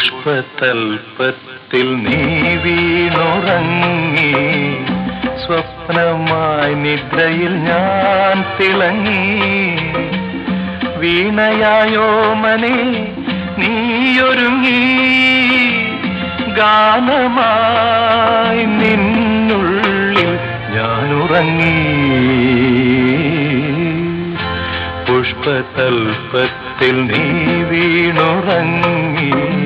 പുഷ്പതൽപ്പത്തിൽ നീ വീണുറങ്ങി സ്വപ്നമായി നിദ്രയിൽ ഞാൻ തിളങ്ങി വീണയായോ മനെ നീയൊരുങ്ങി ഗാനമായി നിന്നുള്ളിൽ ഞാനുറങ്ങി പുഷ്പതൽപ്പത്തിൽ നീ വീണുറങ്ങി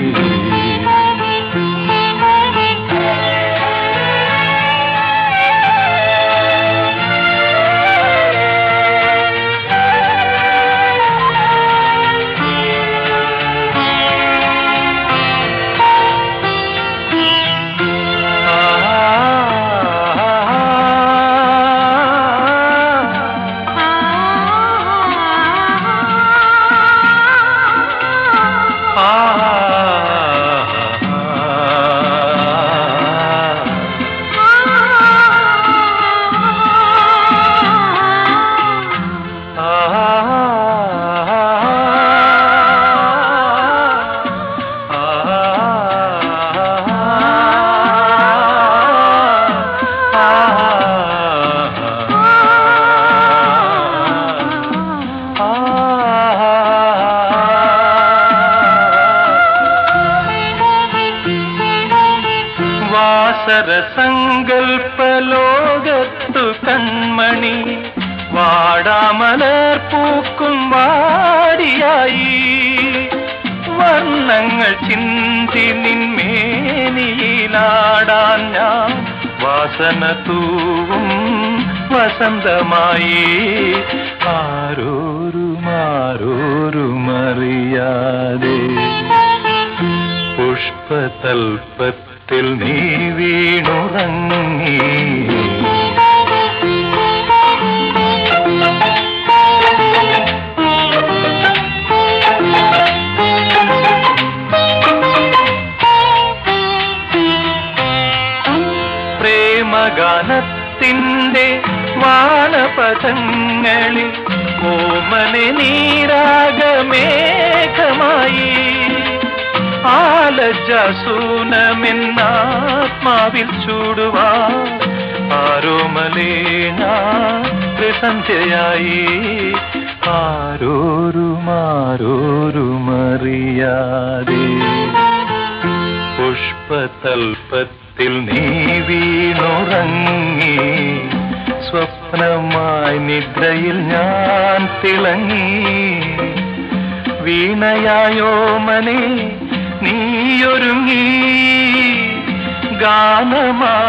വാസര സങ്കൽപ്പ ലോകത്തു കൺമണി വാടാമലർ പൂക്കും വാടിയായി വർണ്ണങ്ങൾ ചിന്തി നിന്മേനിയിലാടാൻ ഞാൻ വാസന തൂവും വസന്തമായി ആരോരും ആരോരുമറിയാതെ പുഷ്പതൽപ്പത്തിൽ നീ വീണുറങ്ങി പ്രേമഗാനത്തിൻ്റെ വാനപഥങ്ങളിൽ കോമലെ നീരാഗമേഘമായി ആലജാസൂനമെന്നാത്മാവിൽ ചൂടുവാ ആരോമലേന സന്ധ്യയായി ആരോരുമാരോരുമറിയാതെ പുഷ്പതൽപ്പത്തിൽ നീ വീണുറങ്ങി സ്വപ്നമായി നിദ്രയിൽ ഞാൻ തിളങ്ങി വീണയായോ മനെ നീയൊരുങ്ങി ഗാനമായി